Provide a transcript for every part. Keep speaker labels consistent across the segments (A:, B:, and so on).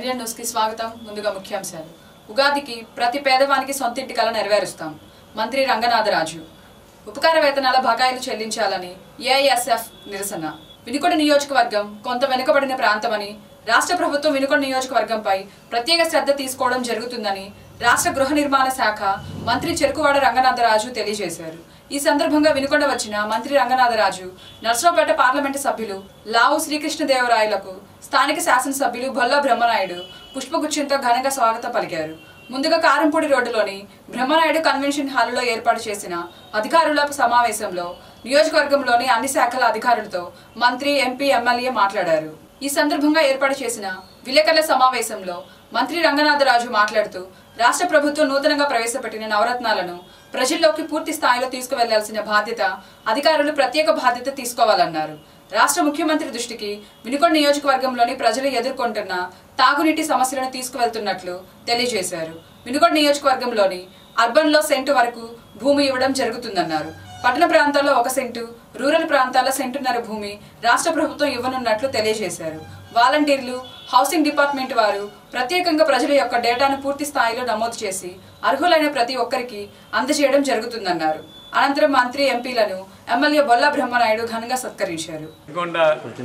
A: Indian news కి స్వాగతం ముందుగా ముఖ్యాంశాలు ఉగాదికి ప్రతి పేదవానికి సొంతింటి కల నెరవేరుస్తాం మంత్రి రంగనాథరాజు ఉపకార వేతనాల బకాయిలు చెల్లించాలని ఏఐఎస్ఎఫ్ నిరసన వినుకొండ నియోజకవర్గం కొంత వెనుకబడిన ప్రాంతమని రాష్ట్ర ప్రభుత్వం వినుకొండ నియోజకవర్గంపై ప్రత్యేక శ్రద్ధ తీసుకోవడం జరుగుతుందని రాష్ట్ర గృహ నిర్మాణ శాఖ మంత్రి చెరుకువాడ రంగనాథరాజు తెలియజేశారు ఈ సందర్భంగా వినుకొండ వచ్చిన మంత్రి రంగనాథరాజు నర్సరావుపేట పార్లమెంటు సభ్యులు లావు శ్రీకృష్ణదేవరాయలకు స్థానిక శాసనసభ్యులు బొల్ల బ్రహ్మనాయుడు పుష్పగుచ్ఛంతో ఘనంగా స్వాగతం పలికారు ముందుగా కారంపూడి రోడ్డులోని బ్రహ్మనాయుడు కన్వెన్షన్ హాలులో ఏర్పాటు చేసిన అధికారుల సమావేశంలో నియోజకవర్గంలోని అన్ని శాఖల అధికారులతో మంత్రి ఎంపీ ఎమ్మెల్యే మాట్లాడారు ఈ సందర్భంగా ఏర్పాటు చేసిన విలేకరుల సమావేశంలో మంత్రి రంగనాథరాజు మాట్లాడుతూ రాష్ట్ర ప్రభుత్వం నూతనంగా ప్రవేశపెట్టిన నవరత్నాలను ప్రజల్లోకి పూర్తి స్థాయిలో తీసుకువెళ్లాల్సిన బాధ్యత అధికారులు ప్రత్యేక బాధ్యత తీసుకోవాలన్నారు రాష్ట్ర ముఖ్యమంత్రి దృష్టికి వినుకొండ నియోజకవర్గంలోని ప్రజలు ఎదుర్కొంటున్న తాగునీటి సమస్యలను తీసుకువెళ్తున్నట్లు తెలియజేశారు వినుకొండ నియోజకవర్గంలోని అర్బన్ లో సెంటు వరకు భూమి ఇవ్వడం జరుగుతుందన్నారు పట్టణ ప్రాంతాల్లో ఒక సెంటు రూరల్ ప్రాంతాల్లో సెంటున్నర భూమి రాష్ట్ర ప్రభుత్వం ఇవ్వనున్నట్లు తెలియజేశారు వాలంటీర్లు హౌసింగ్ డిపార్ట్మెంట్ వారు ప్రత్యేకంగా ప్రజల యొక్క డేటాను పూర్తి స్థాయిలో నమోదు చేసి అర్హులైన ప్రతి ఒక్కరికి అందజేయడం జరుగుతుందన్నారు అనంతరం మంత్రి ఎంపీలను ఎమ్మెల్యే బొల్ల బ్రహ్మనాయుడు ఘనంగా సత్కరించారు
B: నల్గొండ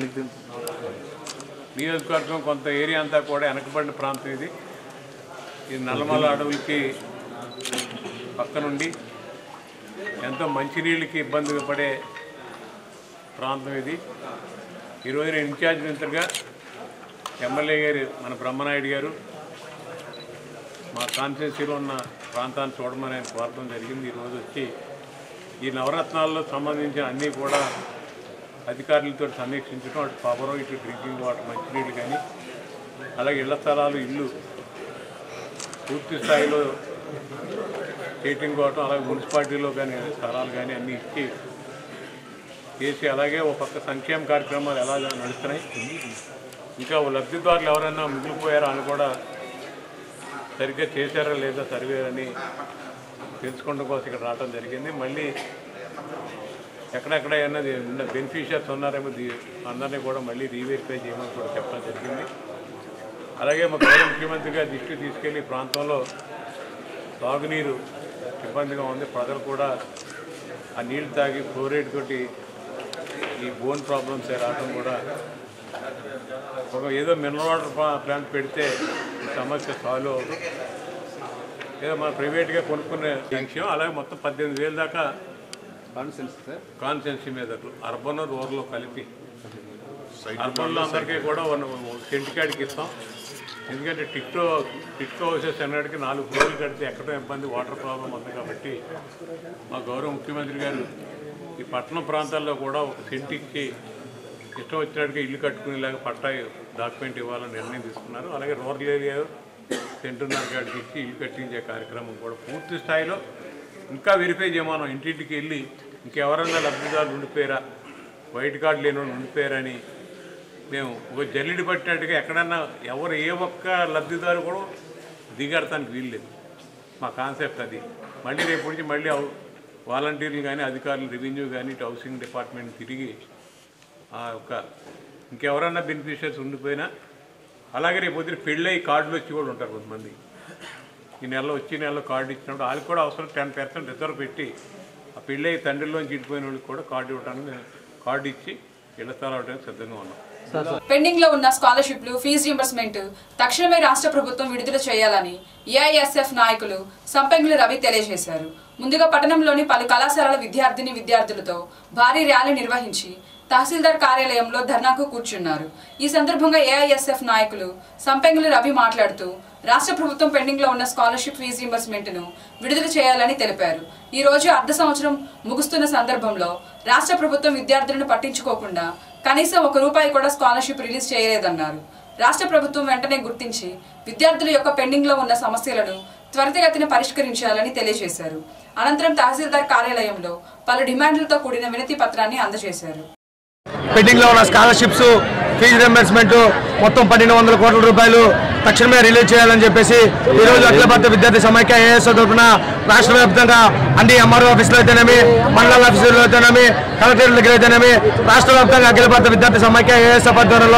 B: నియోజకవర్గం కొంత ఏరియా అంతా కూడా వెనకబడిన ప్రాంతం ఇది ఈ నల్లమల అడవులకి పక్క నుండి ఎంతో మంచినీళ్ళకి ఇబ్బంది పడే ప్రాంతం ఇది ఈరోజు నేను ఇన్ఛార్జ్ మంత్రిగా ఎమ్మెల్యే గారు మన బ్రహ్మనాయుడు గారు మా కాన్స్టిట్యూన్సీలో ఉన్న ప్రాంతాన్ని చూడమని ఆయన కోరడం జరిగింది ఈరోజు వచ్చి ఈ నవరత్నాల్లో సంబంధించిన అన్నీ కూడా అధికారులతో సమీక్షించడం అటు పవర్ ఇటు డ్రింకింగ్ వాటర్ మంచినీళ్ళు కానీ అలాగే ఇళ్ల స్థలాలు ఇల్లు పూర్తి స్థాయిలో చేయటం కోవటం అలాగే మున్సిపాలిటీలో కానీ స్థలాలు కానీ అన్నీ ఇచ్చి చేసి అలాగే ఒక పక్క సంక్షేమ కార్యక్రమాలు ఎలా నడుస్తున్నాయి ఇంకా లబ్ధిదారులు ఎవరైనా మిగిలిపోయారా అని కూడా సరిగ్గా చేశారా లేదా సర్వే అని తెలుసుకోవడం కోసం ఇక్కడ రావడం జరిగింది మళ్ళీ ఎక్కడెక్కడ అన్నది బెనిఫిషియర్స్ ఉన్నారేమో దీ- అందరినీ కూడా మళ్ళీ రీవెరిఫై చేయమని కూడా చెప్పడం జరిగింది అలాగే మా గౌరవ ముఖ్యమంత్రి గారి దృష్టికి తీసుకెళ్లి ఈ ప్రాంతంలో తాగునీరు ఇబ్బందిగా ఉంది ప్రజలు కూడా ఆ నీళ్లు తాగి ఫ్లోరైడ్ తోటి ఈ బోన్ ప్రాబ్లమ్స్ రావడం కూడా ఒక ఏదో మినరల్ వాటర్ ప్లా- ప్లాంట్ పెడితే ఈ సమస్య సాల్వ్ అవ్వదు ఏదో మన ప్రైవేట్గా కొనుక్కునే విషయం అలాగే మొత్తం పద్దెనిమిది వేల దాకా కాన్సెన్సీ మీద అర్బన్ రూరల్ కలిపి అర్బన్లో అందరికీ కూడా వన్ సెంటి కాడికి ఇస్తాం ఎందుకంటే టిక్టో టిక్టో హౌసెస్ అన్నటికి నాలుగు ఫ్లోర్లు కడితే ఎక్కడో ఇబ్బంది వాటర్ ప్రాబ్లం ఉంది కాబట్టి మా గౌరవ ముఖ్యమంత్రి గారు ఈ పట్టణ ప్రాంతాల్లో కూడా ఒక సెంట్ ఇచ్చి ఇష్టం వచ్చినట్టుగా ఇల్లు కట్టుకునేలాగా పట్టా డాక్యుమెంట్ ఇవ్వాలని నిర్ణయం తీసుకున్నారు అలాగే రూరల్ ఏరియా సెంటున్నర కాడికి ఇచ్చి ఇల్లు కట్టించే కార్యక్రమం కూడా పూర్తి స్థాయిలో ఇంకా వెరిఫై చేయమనం ఇంటింటికి వెళ్ళి ఇంకెవరన్నా లబ్ధిదారులు ఉండిపోయారా వైట్ కార్డు లేని వాళ్ళు ఉండిపోయారని మేము ఒక జల్లిడి పట్టినట్టుగా ఎక్కడన్నా ఎవరు ఏ ఒక్క లబ్ధిదారు కూడా దిగడటానికి వీల్లేదు మా కాన్సెప్ట్ అది మళ్ళీ రేపు నుంచి మళ్ళీ అవు- వాలంటీర్లు కానీ అధికారులు రెవెన్యూ కానీ ఇటు హౌసింగ్ డిపార్ట్మెంట్ తిరిగి ఆ యొక్క ఇంకెవరన్నా బెనిఫిషియర్స్ ఉండిపోయినా అలాగే రేపు పొద్దున పెళ్ళై కార్డులు వచ్చి కూడా ఉంటారు కొంతమంది ఈ నెలలో వచ్చి నెలలో కార్డు ఇచ్చినప్పుడు వాళ్ళకి కూడా అవసరం టెన్ పర్సెంట్ రిజర్వ్ పెట్టి ఆ పెళ్ళై తండ్రిలోంచి ఇడిపోయిన వాళ్ళకి కూడా కార్డు ఇవ్వడానికి మేము కార్డు ఇచ్చి ఇళ్ల స్థలాలు ఇవ్వడానికి సిద్ధంగా ఉన్నాం
A: పెండింగ్ లో ఉన్న స్కాలర్షిప్లు ఫీజు రింబర్స్మెంట్ తక్షణమే రాష్ట్ర ప్రభుత్వం విడుదల చేయాలని ఏఐఎస్ఎఫ్ నాయకులు సంపెంగుల రవి తెలియజేశారు ముందుగా పట్టణంలోని పలు కళాశాలల విద్యార్థిని విద్యార్థులతో భారీ ర్యాలీ నిర్వహించి తహసీల్దార్ కార్యాలయంలో ధర్నాకు కూర్చున్నారు ఈ సందర్భంగా ఏఐఎస్ఎఫ్ నాయకులు సంపెంగుల రవి మాట్లాడుతూ రాష్ట్ర ప్రభుత్వం పెండింగ్ లో ఉన్న స్కాలర్షిప్ ఫీజు రింబర్స్మెంట్ ను విడుదల చేయాలని తెలిపారు ఈ రోజు అర్ధ సంవత్సరం ముగుస్తున్న సందర్భంలో రాష్ట్ర ప్రభుత్వం విద్యార్థులను పట్టించుకోకుండా కనీసం ఒక రూపాయి కూడా స్కాలర్షిప్ రిలీజ్ చేయలేదన్నారు రాష్ట్ర ప్రభుత్వం వెంటనే గుర్తించి విద్యార్థుల యొక్క పెండింగ్ లో ఉన్న సమస్యలను త్వరితగతిన పరిష్కరించాలని తెలియజేశారు అనంతరం తహసీల్దార్ కార్యాలయంలో పలు డిమాండ్లతో కూడిన వినతి పత్రాన్ని అందజేశారు
C: పెండింగ్ లో ఉన్న స్కాలర్షిప్స్ ఫీజు రింబర్స్మెంట్ మొత్తం పన్నెండు వందల కోట్ల రూపాయలు తక్షణమే రిలీజ్ చేయాలని చెప్పేసి ఈ రోజు అఖిల భారత విద్యార్థి సమైక్య ఏఎస్ తరఫున రాష్ట్ర వ్యాప్తంగా అన్ని ఎంఆర్ఓ ఆఫీసులు అయితేనేమి మండల ఆఫీసులు అయితేనేమి కలెక్టరేట్ దగ్గర అయితేనేమి రాష్ట్ర వ్యాప్తంగా అఖిల భారత విద్యార్థి సమైక్య ఏఎస్ ఆధ్వర్యంలో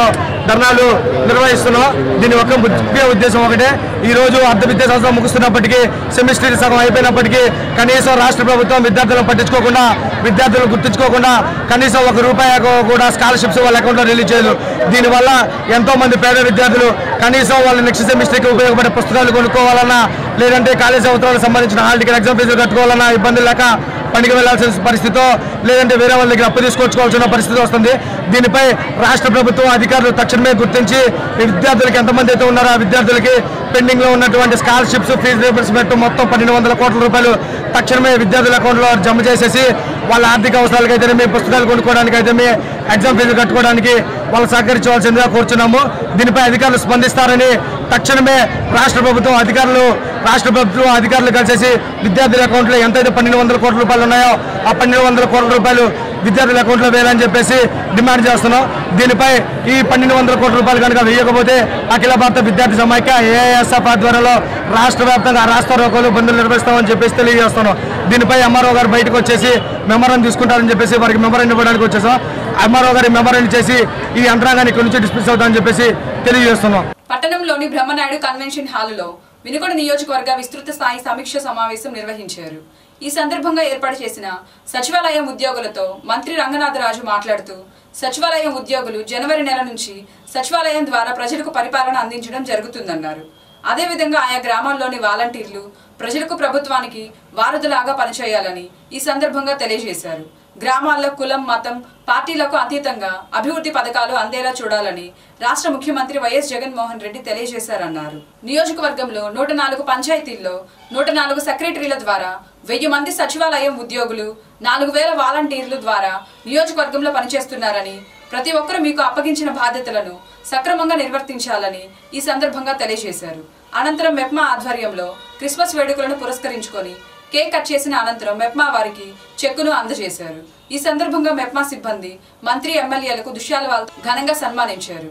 C: ధర్నాలు నిర్వహిస్తున్నాం దీని యొక్క ముఖ్య ఉద్దేశం ఒకటే ఈ రోజు అర్ధ విద్యా సంవత్సరం ముగుస్తున్నప్పటికీ సెమిస్టర్ సగం అయిపోయినప్పటికీ కనీసం రాష్ట్ర ప్రభుత్వం విద్యార్థులను పట్టించుకోకుండా విద్యార్థులను గుర్తించుకోకుండా కనీసం ఒక రూపాయి కూడా స్కాలర్షిప్స్ వాళ్ళ అకౌంట్లో రిలీజ్ చేయదు దీనివల్ల ఎంతో మంది పేద విద్యార్థులు కనీసం వాళ్ళ నెక్స్ట్ సెమిస్టర్కి ఉపయోగపడే పుస్తకాలు కొనుక్కోవాలన్నా లేదంటే కాలేజ్ అవసరాలకు సంబంధించిన హాల్ టికెట్ ఎగ్జామ్ ఫీజులు కట్టుకోవాలన్నా ఇబ్బందులు లేక పండుగ వెళ్లాల్సిన పరిస్థితితో లేదంటే వేరే వాళ్ళ దగ్గర అప్పు తీసుకొచ్చుకోవాల్సిన పరిస్థితి వస్తుంది దీనిపై రాష్ట్ర ప్రభుత్వం అధికారులు తక్షణమే గుర్తించి ఈ విద్యార్థులకి ఎంతమంది అయితే ఉన్నారో ఆ విద్యార్థులకి పెండింగ్ లో ఉన్నటువంటి స్కాలర్షిప్స్ ఫీజు రీంబర్స్మెంట్ మొత్తం పన్నెండు వందల కోట్ల రూపాయలు తక్షణమే విద్యార్థుల అకౌంట్లో జమ చేసేసి వాళ్ళ ఆర్థిక అవసరాలకు అయితే మీ పుస్తకాలు కొనుక్కోవడానికి అయితే మీ ఎగ్జామ్ ఫీజులు కట్టుకోవడానికి వాళ్ళు సహకరించవలసిందిగా కోరుచున్నాము దీనిపై అధికారులు స్పందిస్తారని తక్షణమే రాష్ట్ర ప్రభుత్వం అధికారులు రాష్ట్ర ప్రభుత్వం అధికారులు కలిసేసి విద్యార్థుల అకౌంట్లో ఎంతైతే పన్నెండు వందల కోట్ల రూపాయలు ఉన్నాయో ఆ పన్నెండు వందల కోట్ల రూపాయలు విద్యార్థుల అకౌంట్లో వేయాలని చెప్పేసి డిమాండ్ చేస్తున్నాం దీనిపై ఈ పన్నెండు వందల కోట్ల రూపాయలు కనుక వేయకపోతే అఖిల భారత విద్యార్థి సమైక్య ఏఐఎస్ఎఫ్ ఆధ్వర్యంలో రాష్ట్ర వ్యాప్తంగా రాష్ట్ర రోగులు బంధువులు నిర్వహిస్తామని చెప్పేసి తెలియజేస్తున్నాం దీనిపై ఎంఆర్ఓ గారు బయటకు వచ్చేసి మెమరం తీసుకుంటారని చెప్పేసి వారికి మెమరం ఇవ్వడానికి వచ్చేసాం ఎంఆర్ఓ గారి మెమరం చేసి ఈ యంత్రాంగాన్ని ఇక్కడి నుంచి డిస్మిస్ అవుతామని చెప్పేసి తెలియజేస్తున్నాం
A: పట్టణంలోని బ్రహ్మనాయుడు కన్వెన్షన్ హాలులో వినుకొండ నియోజకవర్గ విస్తృత స్థాయి సమీక్ష సమావేశం నిర్వహించారు ఈ సందర్భంగా ఏర్పాటు చేసిన సచివాలయం ఉద్యోగులతో మంత్రి రంగనాథరాజు మాట్లాడుతూ సచివాలయం ఉద్యోగులు జనవరి నెల నుంచి సచివాలయం ద్వారా ప్రజలకు పరిపాలన అందించడం జరుగుతుందన్నారు అదేవిధంగా ఆయా గ్రామాల్లోని వాలంటీర్లు ప్రజలకు ప్రభుత్వానికి వారధులాగా పనిచేయాలని ఈ సందర్భంగా తెలియజేశారు గ్రామాల్లో కులం మతం పార్టీలకు అతీతంగా అభివృద్ధి పథకాలు అందేలా చూడాలని రాష్ట్ర ముఖ్యమంత్రి వైఎస్ జగన్మోహన్ రెడ్డి తెలియజేశారన్నారు నియోజకవర్గంలో నూట నాలుగు పంచాయతీల్లో నూట నాలుగు సెక్రటరీల ద్వారా వెయ్యి మంది సచివాలయం ఉద్యోగులు నాలుగు వేల వాలంటీర్లు ద్వారా నియోజకవర్గంలో పనిచేస్తున్నారని ప్రతి ఒక్కరూ మీకు అప్పగించిన బాధ్యతలను సక్రమంగా నిర్వర్తించాలని ఈ సందర్భంగా తెలియజేశారు అనంతరం మెప్మా ఆధ్వర్యంలో క్రిస్మస్ వేడుకలను పురస్కరించుకొని కేక్ కట్ చేసిన అనంతరం మెప్మా వారికి చెక్కును అందజేశారు ఈ సందర్భంగా మెప్మా సిబ్బంది మంత్రి ఎమ్మెల్యేలకు దుశ్యాల ఘనంగా సన్మానించారు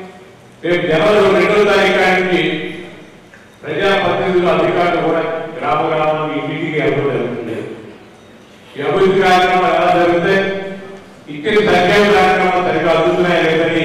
B: రేపు జనవరి రెండో తారీఖానికి ప్రజాప్రతినిధులు అధికారులు కూడా గ్రామ గ్రామానికి ఇంటికి వెళ్ళడం జరుగుతుంది ఈ అభివృద్ధి కార్యక్రమాలు ఎలా జరిగితే ఇచ్చిన సంక్షేమ కార్యక్రమాలు సరిగ్గా అందుతున్నాయా లేదని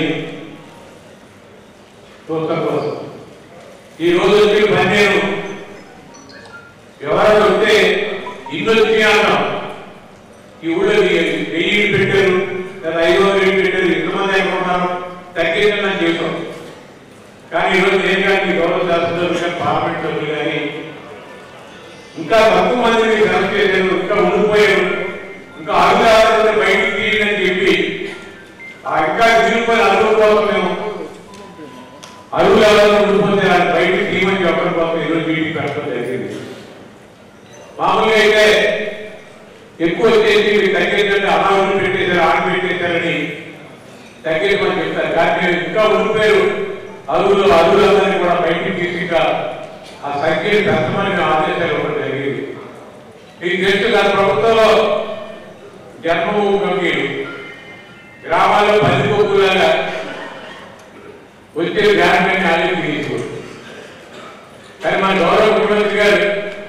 B: చూస్తాం కోసం ఈ రోజు మీరు పనిచేయను ఎవరైనా వస్తే ఇల్లు వచ్చినాక ఈ ఊళ్ళో వెయ్యి పెట్టారు లేదా ఐదు వందలు పెట్టారు ఎంతమంది అనుకున్నారు తగ్గించండి అని చేసాం కానీ ఈరోజు ఏం కానీ గౌరవ శాస్త్రజ్ఞులు కానీ పార్లమెంట్ సభ్యులు కానీ ఇంకా తక్కువ మందిని సెలెక్ట్ చేశారు ఇంకా ఉండిపోయారు ఇంకా అధికారులను బయటికి తీయని చెప్పి ఆ ఇంకా తీరిపోయిన అడుగు కోసం మేము అడుగు ఎవరైనా ఉండిపోతే ఆయన బయటికి తీయమని చెప్పడం కోసం ఈరోజు మీటింగ్ పెట్టడం జరిగింది మామూలుగా అయితే ఎక్కువ వచ్చేసి మీరు తగ్గించండి అనావరణ పెట్టేశారు ఆడ పెట్టేశారని తగ్గించమని చెప్తారు కానీ మీరు ఇంకా ఉండిపోయారు అదులు అదులందరినీ కూడా బయటికి తీసుక ఆ సంఖ్యని పెంచమని మేము ఆదేశాలు ఇవ్వడం జరిగింది మీకు తెలుసు గత ప్రభుత్వంలో జన్మభూమి గ్రామాల్లో పది కొక్కులాగా వచ్చే గ్రామీణ ఆలోచన తీసుకోరు కానీ మన గౌరవ ముఖ్యమంత్రి గారు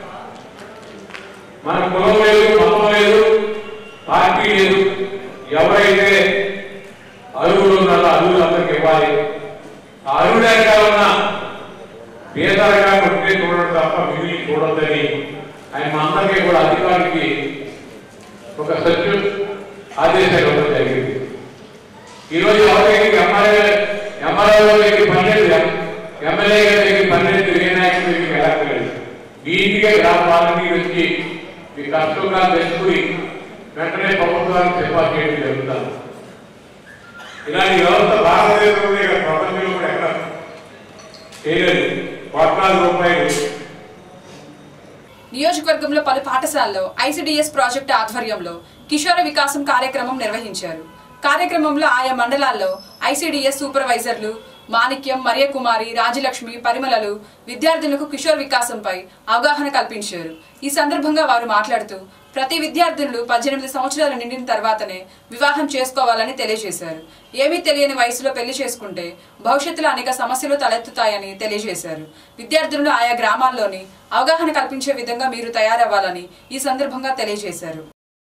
B: మన కులం లేదు మతం లేదు పార్టీ లేదు ఎవరైతే అరువులు ఉన్నారో అరువులు అందరికి ఇవ్వాలి ఆ అరువుడేగా ఉన్న పేదలుగా ఉంటే చూడడం తప్ప మిగిలి చూడొద్దని ఆయన మా అందరికీ కూడా అధికారికి ఒక సత్యు ఆదేశాలు ఇవ్వడం జరిగింది ఈరోజు ఎవరికి ఎమ్మెల్యే ఎమ్మెల్యే దగ్గర పన్నెండు ఎమ్మెల్యే గారి దగ్గర పన్నెండు ఏ నాయకుడి దగ్గరికి వెళ్ళక్కర్లేదు మీ ఇంటికే గ్రామ వాలంటీర్ వచ్చి మీ కష్టంగా తెలుసుకుని వెంటనే ప్రభుత్వానికి సిఫార్సు చేయడం జరుగుతాను ఇలాంటి వ్యవస్థ భారతదేశంలో ఇక ప్రపంచంలో కూడా ఎక్కడ చేయలేదు కోట్లాది రూపాయలు
A: నియోజకవర్గంలో పలు పాఠశాలలో ఐసిడిఎస్ ప్రాజెక్టు ఆధ్వర్యంలో కిషోర వికాసం కార్యక్రమం నిర్వహించారు కార్యక్రమంలో ఆయా మండలాల్లో ఐసిడిఎస్ సూపర్వైజర్లు మాణిక్యం మరియకుమారి రాజలక్ష్మి పరిమళలు విద్యార్థులకు కిషోర్ వికాసంపై అవగాహన కల్పించారు ఈ సందర్భంగా వారు మాట్లాడుతూ ప్రతి విద్యార్థులు పద్దెనిమిది సంవత్సరాలు నిండిన తర్వాతనే వివాహం చేసుకోవాలని తెలియజేశారు ఏమీ తెలియని వయసులో పెళ్లి చేసుకుంటే భవిష్యత్తులో అనేక సమస్యలు తలెత్తుతాయని తెలియజేశారు విద్యార్థులను ఆయా గ్రామాల్లోని అవగాహన కల్పించే విధంగా మీరు తయారవ్వాలని ఈ సందర్భంగా తెలియజేశారు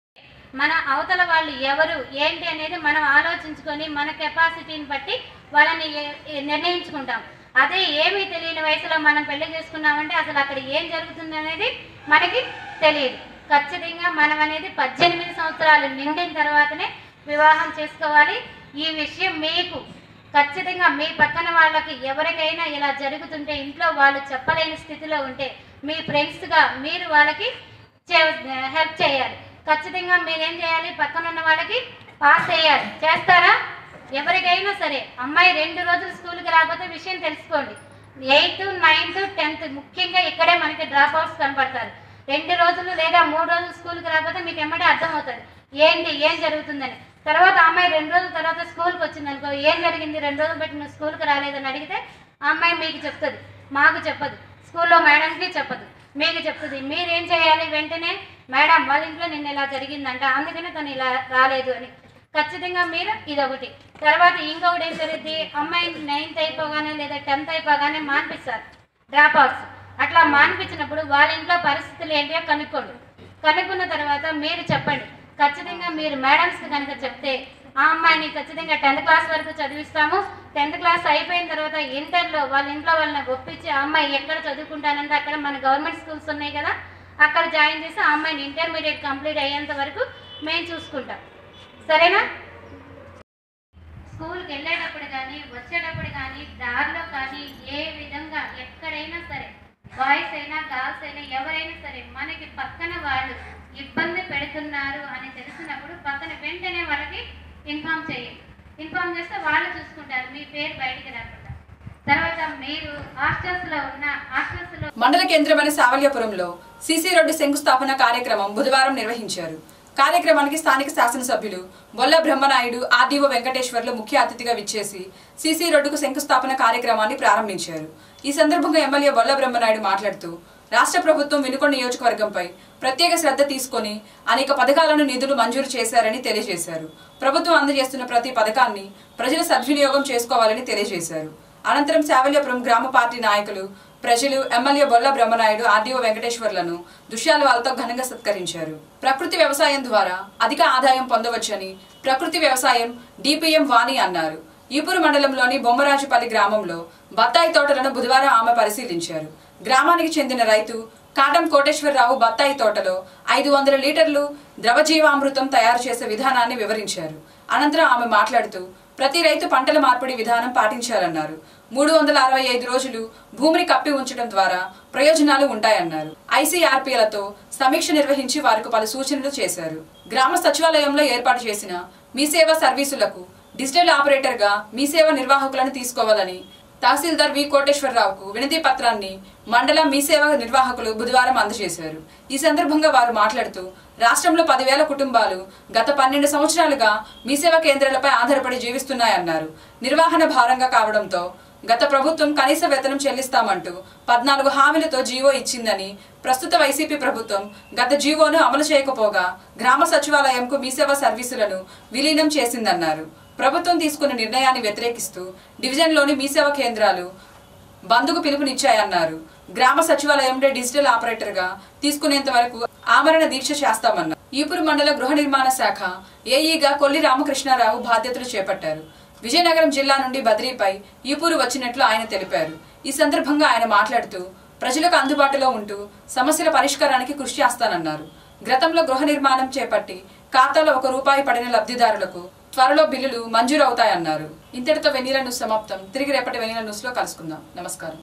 D: మన అవతల వాళ్ళు ఎవరు ఏంటి అనేది మనం ఆలోచించుకొని మన కెపాసిటీని బట్టి వాళ్ళని ఏ- ఏ- నిర్ణయించుకుంటాం అదే ఏమీ తెలియని వయసులో మనం పెళ్లి చేసుకున్నామంటే అసలు అక్కడ ఏం జరుగుతుంది అనేది మనకి తెలియదు ఖచ్చితంగా మనం అనేది పద్దెనిమిది సంవత్సరాలు నిండిన తర్వాతనే వివాహం చేసుకోవాలి ఈ విషయం మీకు ఖచ్చితంగా మీ పక్కన వాళ్ళకి ఎవరికైనా ఇలా జరుగుతుంటే ఇంట్లో వాళ్ళు చెప్పలేని స్థితిలో ఉంటే మీ ఫ్రెండ్స్గా మీరు వాళ్ళకి హెల్ప్ చేయాలి ఖచ్చితంగా మీరేం చేయాలి పక్కన ఉన్న వాళ్ళకి పాస్ చేయాలి చేస్తారా ఎవరికైనా సరే అమ్మాయి రెండు రోజులు స్కూల్కి రాకపోతే విషయం తెలుసుకోండి ఎయిత్ నైన్త్ టెన్త్ ముఖ్యంగా ఇక్కడే మనకి డ్రాప్ అవుట్స్ కనపడతారు రెండు రోజులు లేదా మూడు రోజులు స్కూల్కి రాకపోతే మీకు ఎమ్మటే అర్థమవుతుంది ఏంటి ఏం జరుగుతుందని తర్వాత ఆ అమ్మాయి రెండు రోజుల తర్వాత స్కూల్కి వచ్చింది అనుకో ఏం జరిగింది రెండు రోజులు బట్టి నువ్వు స్కూల్కి రాలేదని అడిగితే ఆ అమ్మాయి మీకు చెప్తుంది మాకు చెప్పదు స్కూల్లో మేడంకి చెప్పదు మీకు చెప్తుంది మీరేం చేయాలి వెంటనే మేడం వాళ్ళ ఇంట్లో నిన్న ఇలా జరిగిందంట అందుకనే తను ఇలా రాలేదు అని ఖచ్చితంగా మీరు ఇదొకటి తర్వాత ఇంకొకటి ఏం జరుగుద్ది అమ్మాయి నైన్త్ అయిపోగానే లేదా టెన్త్ అయిపోగానే మాన్పిస్తారు డ్రాప్ అవుట్స్ అట్లా మాన్పించినప్పుడు వాళ్ళ ఇంట్లో పరిస్థితులు ఏంటో కనుక్కోండి కనుక్కున్న తర్వాత మీరు చెప్పండి ఖచ్చితంగా మీరు మేడమ్స్కి కనుక చెప్తే ఆ అమ్మాయిని ఖచ్చితంగా టెన్త్ క్లాస్ వరకు చదివిస్తాము టెన్త్ క్లాస్ అయిపోయిన తర్వాత ఇంటర్లో వాళ్ళ ఇంట్లో వాళ్ళని ఒప్పించి ఆ అమ్మాయి ఎక్కడ చదువుకుంటానంటే అక్కడ మన గవర్నమెంట్ స్కూల్స్ ఉన్నాయి కదా అక్కడ జాయిన్ చేసి ఆ అమ్మాయిని ఇంటర్మీడియట్ కంప్లీట్ అయ్యేంత వరకు మేము చూసుకుంటాం సరేనా స్కూల్కి వెళ్ళేటప్పుడు కానీ వచ్చేటప్పుడు కానీ దారిలో కానీ ఏ విధంగా ఎక్కడైనా సరే బాయ్స్ అయినా గర్ల్స్ అయినా ఎవరైనా సరే మనకి పక్కన వాళ్ళు ఇబ్బంది పెడుతున్నారు అని తెలిసినప్పుడు పక్కన వెంటనే వాళ్ళకి ఇన్ఫామ్ చేయండి ఇన్ఫామ్ చేస్తే వాళ్ళు చూసుకుంటారు మీ పేరు బయటికి రాకుండా తర్వాత మీరు హాస్టల్స్లో ఉన్న హాస్టల్స్లో
A: మండల కేంద్రమైన సావల్యపురంలో సీసీ రోడ్డు శంకుస్థాపన కార్యక్రమం బుధవారం నిర్వహించారు కార్యక్రమానికి స్థానిక శాసనసభ్యులు బొల్ల బ్రహ్మనాయుడు ఆర్డీఓ వెంకటేశ్వర్లు ముఖ్య అతిథిగా విచ్చేసి సీసీ రోడ్డుకు శంకుస్థాపన కార్యక్రమాన్ని ప్రారంభించారు ఈ సందర్భంగా ఎమ్మెల్యే బొల్ల బ్రహ్మనాయుడు మాట్లాడుతూ రాష్ట్ర ప్రభుత్వం వినుకొండ నియోజకవర్గంపై ప్రత్యేక శ్రద్ధ తీసుకొని అనేక పథకాలను నిధులు మంజూరు చేశారని తెలియజేశారు ప్రభుత్వం అందజేస్తున్న ప్రతి పథకాన్ని ప్రజలు సద్వినియోగం చేసుకోవాలని తెలియజేశారు అనంతరం శావల్యపురం గ్రామ పార్టీ నాయకులు ప్రజలు ఎమ్మెల్యే బొల్ల బ్రహ్మనాయుడు ఆర్డీఓ వెంకటేశ్వర్లను దుష్యాల వాళ్ళతో ఘనంగా సత్కరించారు ప్రకృతి వ్యవసాయం ద్వారా అధిక ఆదాయం పొందవచ్చని ప్రకృతి వ్యవసాయం డిపిఎం వాణి అన్నారు ఈపూరు మండలంలోని బొమ్మరాజుపల్లి గ్రామంలో బత్తాయి తోటలను బుధవారం ఆమె పరిశీలించారు గ్రామానికి చెందిన రైతు కాటం కోటేశ్వరరావు బత్తాయి తోటలో ఐదు వందల లీటర్లు ద్రవజీవామృతం తయారు చేసే విధానాన్ని వివరించారు అనంతరం ఆమె మాట్లాడుతూ ప్రతి రైతు పంటల మార్పిడి విధానం పాటించాలన్నారు మూడు వందల అరవై ఐదు రోజులు భూమిని కప్పి ఉంచడం ద్వారా ప్రయోజనాలు ఉంటాయన్నారు ఐసీఆర్పీలతో సమీక్ష నిర్వహించి వారికి పలు సూచనలు చేశారు గ్రామ సచివాలయంలో ఏర్పాటు చేసిన మీ సేవ సర్వీసులకు డిజిటల్ ఆపరేటర్ గా మీ సేవ నిర్వాహకులను తీసుకోవాలని తహసీల్దార్ వి కోటేశ్వరరావుకు వినతి పత్రాన్ని మండల మీ సేవ నిర్వాహకులు బుధవారం అందజేశారు ఈ సందర్భంగా వారు మాట్లాడుతూ రాష్ట్రంలో పదివేల కుటుంబాలు గత పన్నెండు సంవత్సరాలుగా మీ సేవ కేంద్రాలపై ఆధారపడి జీవిస్తున్నాయన్నారు నిర్వహణ భారంగా కావడంతో గత ప్రభుత్వం కనీస వేతనం చెల్లిస్తామంటూ పద్నాలుగు హామీలతో జీవో ఇచ్చిందని ప్రస్తుత వైసీపీ ప్రభుత్వం గత జీవోను అమలు చేయకపోగా గ్రామ సచివాలయంకు మీ సేవ సర్వీసులను విలీనం చేసిందన్నారు ప్రభుత్వం తీసుకున్న నిర్ణయాన్ని వ్యతిరేకిస్తూ డివిజన్లోని మీ సేవ కేంద్రాలు బంద్కు పిలుపునిచ్చాయన్నారు గ్రామ సచివాలయంలో డిజిటల్ ఆపరేటర్ గా తీసుకునేంత వరకు ఆమరణ దీక్ష చేస్తామన్నారు ఈపురు మండల గృహ నిర్మాణ శాఖ ఏఈగా కొల్లి రామకృష్ణారావు బాధ్యతలు చేపట్టారు విజయనగరం జిల్లా నుండి బద్రీపై ఈపూరు వచ్చినట్లు ఆయన తెలిపారు ఈ సందర్భంగా ఆయన మాట్లాడుతూ ప్రజలకు అందుబాటులో ఉంటూ సమస్యల పరిష్కారానికి కృషి చేస్తానన్నారు గతంలో గృహ నిర్మాణం చేపట్టి ఖాతాలో ఒక రూపాయి పడిన లబ్ధిదారులకు త్వరలో బిల్లులు మంజూరు అవుతాయన్నారు ఇంతటితో వెనీల న్యూస్ సమాప్తం తిరిగి రేపటి వెనీల న్యూస్ లో కలుసుకుందాం నమస్కారం